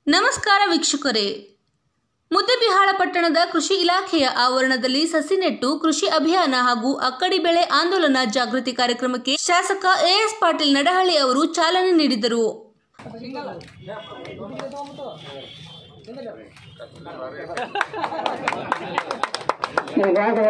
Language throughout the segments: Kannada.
ನಮಸ್ಕಾರ ವೀಕ್ಷಕರೇ ಮುದ್ದೆಬಿಹಾಳ ಪಟ್ಟಣದ ಕೃಷಿ ಇಲಾಖೆಯ ಆವರಣದಲ್ಲಿ ಸಸಿ ನೆಟ್ಟು ಕೃಷಿ ಅಭಿಯಾನ ಹಾಗೂ ಅಕ್ಕಡಿ ಬೆಳೆ ಆಂದೋಲನ ಜಾಗೃತಿ ಕಾರ್ಯಕ್ರಮಕ್ಕೆ ಶಾಸಕ ಎಎಸ್ ಪಾಟೀಲ್ ನಡಹಳ್ಳಿ ಅವರು ಚಾಲನೆ ನೀಡಿದರು ಈಗಾಗಲೇ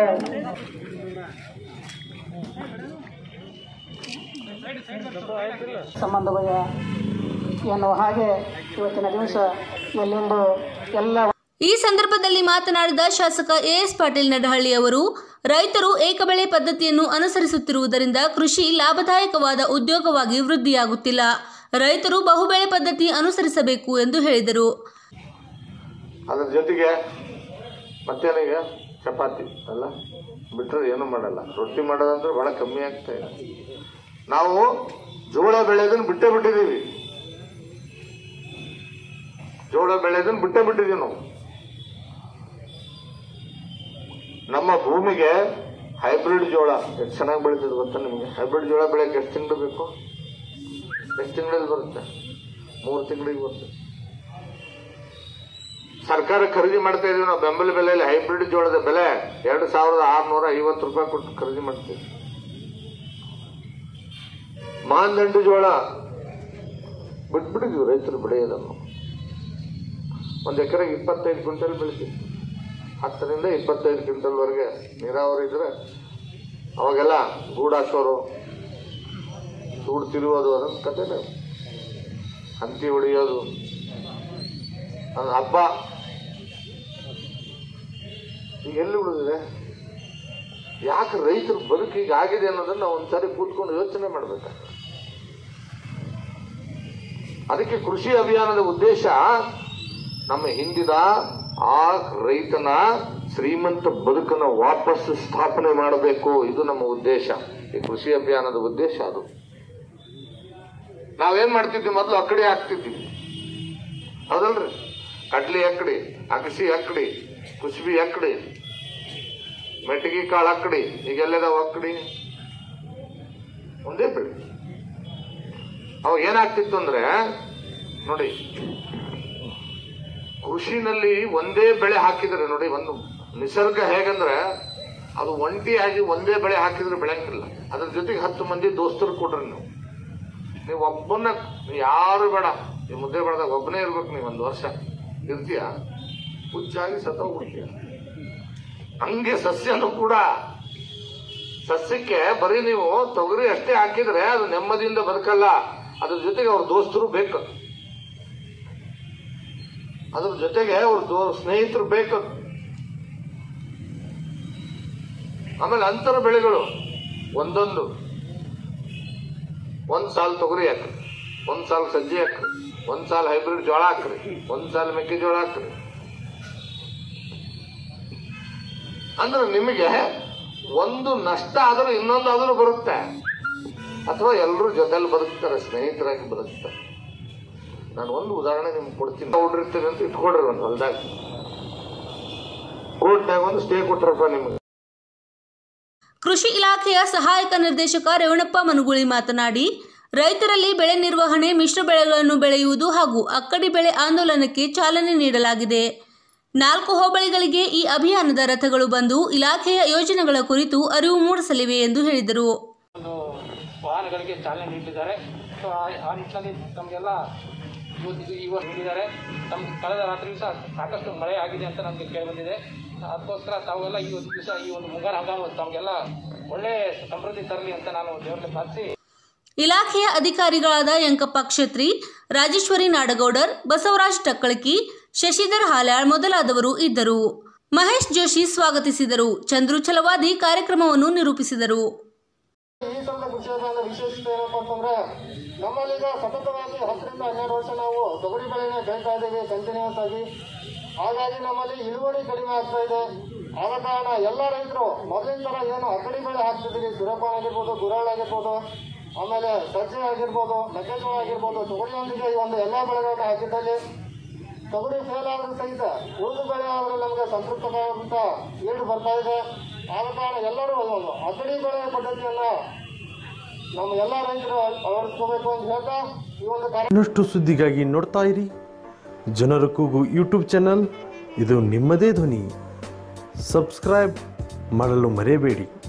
ಸಂಬಂಧವಯ ಎನ್ನುವ ಹಾಗೆ ಇವತ್ತಿನ ದಿವಸ ಎಲ್ಲಿಂದು ಎಲ್ಲ ಈ ಸಂದರ್ಭದಲ್ಲಿ ಮಾತನಾಡಿದ ಶಾಸಕ ಎಎಸ್ ಪಾಟೀಲ್ ನಡಹಳ್ಳಿ ಅವರು ರೈತರು ಏಕಬೆಳೆ ಪದ್ಧತಿಯನ್ನು ಅನುಸರಿಸುತ್ತಿರುವುದರಿಂದ ಕೃಷಿ ಲಾಭದಾಯಕವಾದ ಉದ್ಯೋಗವಾಗಿ ವೃದ್ಧಿಯಾಗುತ್ತಿಲ್ಲ ರೈತರು ಬಹುಬೆಳೆ ಪದ್ಧತಿ ಅನುಸರಿಸಬೇಕು ಎಂದು ಹೇಳಿದರು ಅದ್ರ ಜೊತೆಗೆ ಮತ್ತೇನೀಗ ಚಪಾತಿ ಅಲ್ಲ ಬಿಟ್ಟರೆ ಏನು ಮಾಡಲ್ಲ ರೊಟ್ಟಿ ಮಾಡೋದಂದ್ರೆ ಭಾಳ ಕಮ್ಮಿ ಆಗ್ತಾ ಇದೆ ನಾವು ಜೋಳ ಬೆಳೆಯೋದನ್ನ ಬಿಟ್ಟೇ ಬಿಟ್ಟಿದ್ದೀವಿ ಜೋಳ ಬೆಳೆಯೋದನ್ನ ಬಿಟ್ಟೇ ಬಿಟ್ಟಿದ್ದೀವಿ ನಾವು ನಮ್ಮ ಭೂಮಿಗೆ ಹೈಬ್ರಿಡ್ ಜೋಳ ಎಷ್ಟು ಚೆನ್ನಾಗಿ ಬೆಳೀತದೆ ಗೊತ್ತಾ ನಿಮಗೆ ಹೈಬ್ರಿಡ್ ಜೋಳ ಬೆಳೆಯಕ್ಕೆ ಎಷ್ಟು ತಿಂಗಳು ಬೇಕು ಎಷ್ಟು ತಿಂಗಳಲ್ಲಿ ಬರುತ್ತೆ ಮೂರು ತಿಂಗಳಿಗೆ ಬರುತ್ತೆ ಸರ್ಕಾರ ಖರೀದಿ ಮಾಡ್ತಾ ಇದೀವಿ ನಾವು ಬೆಂಬಲ ಬೆಲೆಯಲ್ಲಿ ಹೈಬ್ರಿಡ್ ಜೋಳದ ಬೆಲೆ ಎರಡು ಸಾವಿರದ ಆರುನೂರ ಐವತ್ತು ರೂಪಾಯಿ ಕೊಟ್ಟು ಖರೀದಿ ಮಾಡ್ತೀವಿ ಮಾನದಂಡ ಜೋಳ ಬಿಟ್ಬಿಟ್ಟಿದ್ವಿ ರೈತರು ಬೆಳೆಯೋದನ್ನು ಒಂದು ಎಕರೆಗೆ ಇಪ್ಪತ್ತೈದು ಕ್ವಿಂಟಲ್ ಬೆಳಿತೀವಿ ಹತ್ತರಿಂದ ಇಪ್ಪತ್ತೈದು ಕ್ವಿಂಟಲ್ವರೆಗೆ ನೀರಾವರಿ ಇದ್ರೆ ಅವಾಗೆಲ್ಲ ಗೂಡು ಹಾಕೋರು ಸೂಡು ತಿರುವುದು ಅದೊಂದು ಕಥೆನೇ ಹಂತಿ ಹೊಡೆಯೋದು ಅದು ಹಬ್ಬ ಈಗ ಎಲ್ಲಿ ಉಳಿದಿದೆ ಯಾಕೆ ರೈತರ ಬದುಕು ಈಗ ಆಗಿದೆ ಅನ್ನೋದನ್ನ ನಾವು ಒಂದ್ಸರಿ ಕೂತ್ಕೊಂಡು ಯೋಚನೆ ಮಾಡ್ಬೇಕಾಗ್ತದೆ ಅದಕ್ಕೆ ಕೃಷಿ ಅಭಿಯಾನದ ಉದ್ದೇಶ ನಮ್ಮ ಹಿಂದಿದ ಆ ರೈತನ ಶ್ರೀಮಂತ ಬದುಕನ್ನ ವಾಪಸ್ ಸ್ಥಾಪನೆ ಮಾಡಬೇಕು ಇದು ನಮ್ಮ ಉದ್ದೇಶ ಈ ಕೃಷಿ ಅಭಿಯಾನದ ಉದ್ದೇಶ ಅದು ನಾವೇನ್ ಮಾಡ್ತಿದ್ವಿ ಮೊದಲು ಅಕ್ಕಡಿ ಹಾಕ್ತಿದ್ವಿ ಹೌದಲ್ರಿ ಕಡ್ಲಿ ಅಕ್ಕಡಿ ಅಗಸಿ ಅಕ್ಕಡಿ ಕುಸ್ಬಿ ಅಕ್ಕಡಿ ಮೆಟಗಿ ಕಾಳು ಅಕ್ಕಡಿ ಈಗೆಲ್ಲದಾವ ಅಕ್ಕಡಿ ಒಂದೇ ಬೆಳೆ ಅವಾಗ ಏನಾಗ್ತಿತ್ತು ಅಂದ್ರೆ ನೋಡಿ ಕೃಷಿನಲ್ಲಿ ಒಂದೇ ಬೆಳೆ ಹಾಕಿದ್ರೆ ನೋಡಿ ಒಂದು ನಿಸರ್ಗ ಹೇಗಂದ್ರೆ ಅದು ಒಂಟಿಯಾಗಿ ಒಂದೇ ಬೆಳೆ ಹಾಕಿದ್ರೆ ಬೆಳೆಯಂಗಿಲ್ಲ ಅದ್ರ ಜೊತೆಗೆ ಹತ್ತು ಮಂದಿ ದೋಸ್ತರು ಕೊಡ್ರಿ ನೀವು ನೀವು ಒಬ್ಬನ ಯಾರು ಬೇಡ ಈ ಮುದ್ದೆ ಬೆಳೆದಾಗ ಒಬ್ಬನೇ ಇರ್ಬೇಕು ನೀವು ಒಂದು ವರ್ಷ ಇರ್ತೀಯ ಹುಚ್ಚಾಗಿ ಸತ್ತೋಗ್ಬಿಡ್ತೀಯ ಹಂಗೆ ಸಸ್ಯನೂ ಕೂಡ ಸಸ್ಯಕ್ಕೆ ಬರೀ ನೀವು ತೊಗರಿ ಅಷ್ಟೇ ಹಾಕಿದ್ರೆ ಅದು ನೆಮ್ಮದಿಯಿಂದ ಬದುಕಲ್ಲ ಅದ್ರ ಜೊತೆಗೆ ಅವ್ರ ದೋಸ್ತರು ಬೇಕು ಅದ್ರ ಜೊತೆಗೆ ಅವ್ರ ದೋ ಸ್ನೇಹಿತರು ಬೇಕು ಆಮೇಲೆ ಅಂತರ ಬೆಳೆಗಳು ಒಂದೊಂದು ಒಂದ್ ಸಾಲ್ ತೊಗರಿ ಹಾಕ್ರಿ ಒಂದ್ ಸಾಲ್ ಸಜ್ಜೆ ಹಾಕ್ರಿ ಒಂದ್ ಸಾಲ್ ಹೈಬ್ರಿಡ್ ಜೋಳ ಹಾಕ್ರಿ ಒಂದ್ ಸಾಲ್ ಮೆಕ್ಕೆಜೋಳ ಹಾಕ್ರಿ ಅಂದ್ರೆ ನಿಮಗೆ ಒಂದು ನಷ್ಟ ಆದ್ರೂ ಇನ್ನೊಂದಾದ್ರೂ ಬರುತ್ತೆ ಅಥವಾ ಎಲ್ಲರೂ ಜೊತೆಲಿ ಬದುಕ್ತಾರೆ ಸ್ನೇಹಿತರಾಗಿ ಬದುಕ್ತಾರೆ ನಾನು ಒಂದು ಉದಾಹರಣೆ ನಿಮ್ಗೆ ಕೊಡ್ತೀನಿ ನೋಡಿರ್ತೀನಿ ಅಂತ ಇಟ್ಕೊಡ್ರಿ ಒಂದು ಹೊಲ್ದಾಗ ಕೋರ್ಟ್ನಾಗ ಒಂದು ಸ್ಟೇ ಕೊಟ್ರಪ್ಪ ನಿಮ್ಗೆ ಕೃಷಿ ಇಲಾಖೆಯ ಸಹಾಯಕ ನಿರ್ದೇಶಕ ರೇವಣಪ್ಪ ಮನುಗುಳಿ ಮಾತನಾಡಿ ರೈತರಲ್ಲಿ ಬೆಳೆ ನಿರ್ವಹಣೆ ಮಿಶ್ರ ಬೆಳೆಗಳನ್ನು ಬೆಳೆಯುವುದು ಹಾಗೂ ಅಕ್ಕಡಿ ಬೆಳೆ ಆಂದೋಲನಕ್ಕೆ ಚಾಲನೆ ನೀಡಲಾಗಿದೆ ನಾಲ್ಕು ಹೋಬಳಿಗಳಿಗೆ ಈ ಅಭಿಯಾನದ ರಥಗಳು ಬಂದು ಇಲಾಖೆಯ ಯೋಜನೆಗಳ ಕುರಿತು ಅರಿವು ಮೂಡಿಸಲಿವೆ ಎಂದು ಹೇಳಿದರು ಒಂದು ವಾಹನಗಳಿಗೆ ಚಾಲನೆ ನೀಡಿದ್ದಾರೆ ಸೊ ಆ- ಆ ನಿಟ್ಟಿನಲ್ಲಿ ತಮಗೆಲ್ಲ ಇವತ್ತು ಇವತ್ತು ನೀಡಿದ್ದಾರೆ ತಮ್ಗೆ ಕಳೆದ ರಾತ್ರಿ ಸಹ ಸಾಕಷ್ಟು ಮಳೆ ಆಗಿದೆ ಅಂತ ನಮಗೆ ಕೇಳಿ ಬಂದಿದೆ ಅದಕ್ಕೋಸ್ಕರ ತಾವೆಲ್ಲ ಈ ಒಂದು ದಿವಸ ಈ ಒಂದು ಮುಂಗಾರು ಹಂಗಾಮು ತಮಗೆಲ್ಲ ಒಳ್ಳೆ ಸಮೃದ್ಧಿ ತರಲಿ ಅಂತ ನಾನು ದೇವರಲ್ಲಿ ಪ್ರಾರ್ಥಿಸಿ ಇಲಾಖೆಯ ಅಧಿಕಾರಿಗಳಾದ ಯಂಕಪ್ಪ ಕ್ಷೇತ್ರಿ ರಾಜೇಶ್ವರಿ ನಾಡಗೌಡರ್ ಬಸವರಾಜ್ ಟಕ್ಕಳಕಿ ಶಶಿಧರ್ ಹಾಲ್ಯಾಳ್ ಮೊದಲಾದವರು ಇದ್ದರು ಮಹೇಶ್ ಜೋಶಿ ಸ್ವಾಗತಿಸಿದರು ಚಂದ್ರು ಛಲವಾದಿ ಕಾರ್ಯಕ್ರಮವನ್ನು ನಿರೂಪಿಸಿದರು ಈ ಸಲದ ಕೃಷಿ ಅಭಿಯಾನದ ವಿಶೇಷತೆ ಏನಪ್ಪ ಅಂತಂದ್ರೆ ನಮ್ಮಲ್ಲೀಗ ಸತತವಾಗಿ ಹತ್ತರಿಂದ ಹನ್ನೆರಡು ವರ್ಷ ನಾವು ತೊಗರಿ ಬೆಳೆನೇ ಬೆಳೀತಾ ಇದ್ದೀವಿ ಕಂಟಿನ್ಯೂಸ್ ಆಗಿ ಹಾಗಾಗಿ ನಮ್ಮಲ್ಲಿ ಇಳುವರಿ ಕಡಿಮೆ ಆಗ್ತಾ ಇದೆ ಆದ ಕಾರಣ ಎಲ್ಲ ರೈತರು ಮೊದಲಿನ ತರ ಏನು ಅಕ್ಕಡಿ ಬೆಳೆ ಹಾಕ್ತಿದ್ದೀವಿ ಸೂರ್ಯಪಾನ ಆಗಿರ್ಬೋದು ಗುರಾಳ್ ಆಗಿರ್ಬೋದು ಆಮೇಲೆ ಸಜ್ಜೆ ಆಗಿರ್ಬೋದು ಮೆಕ್ಕೆಜೋಳ ಆಗಿರ್ಬೋದು ತೊಗರಿಯೊಂದಿಗೆ ಈ ಒಂದು ಎಲ್ಲ ಬೆಳೆಗಳನ್ನ ಹಾಕಿದ್ದಲ್ಲಿ ತೊಗರಿ ಫೇಲ್ ಆದ್ರೂ ಸಹಿತ ಉಳಿದು ಬೆಳೆ ಆದ್ರೆ ನಮಗೆ ಸಂತೃಪ್ತವಾದಂತ ಈಡು ಬರ್ತಾ ಇದೆ ಆದ ಕಾರಣ ಎಲ್ಲರೂ ಅಕ್ಕಡಿ ಬೆಳೆ ಪದ್ಧತಿಯನ್ನ ನಮ್ಮ ಎಲ್ಲ ರೈತರು ಅಳವಡಿಸ್ಕೋಬೇಕು ಅಂತ ಹೇಳ್ತಾ ಈ ಒಂದು ಕಾರ್ಯ ಇನ್ನಷ್ಟು ಸುದ್ದಿಗಾಗಿ ನೋಡ್ತಾ ಇರಿ ಜನರ ಕೂಗು ಯೂಟ್ಯೂಬ್ ಚಾನಲ್ ಇದು ನಿಮ್ಮದೇ ಧ್ವನಿ ಸಬ್ಸ್ಕ್ರೈಬ್ ಮಾಡಲು ಮರೆಯಬೇಡಿ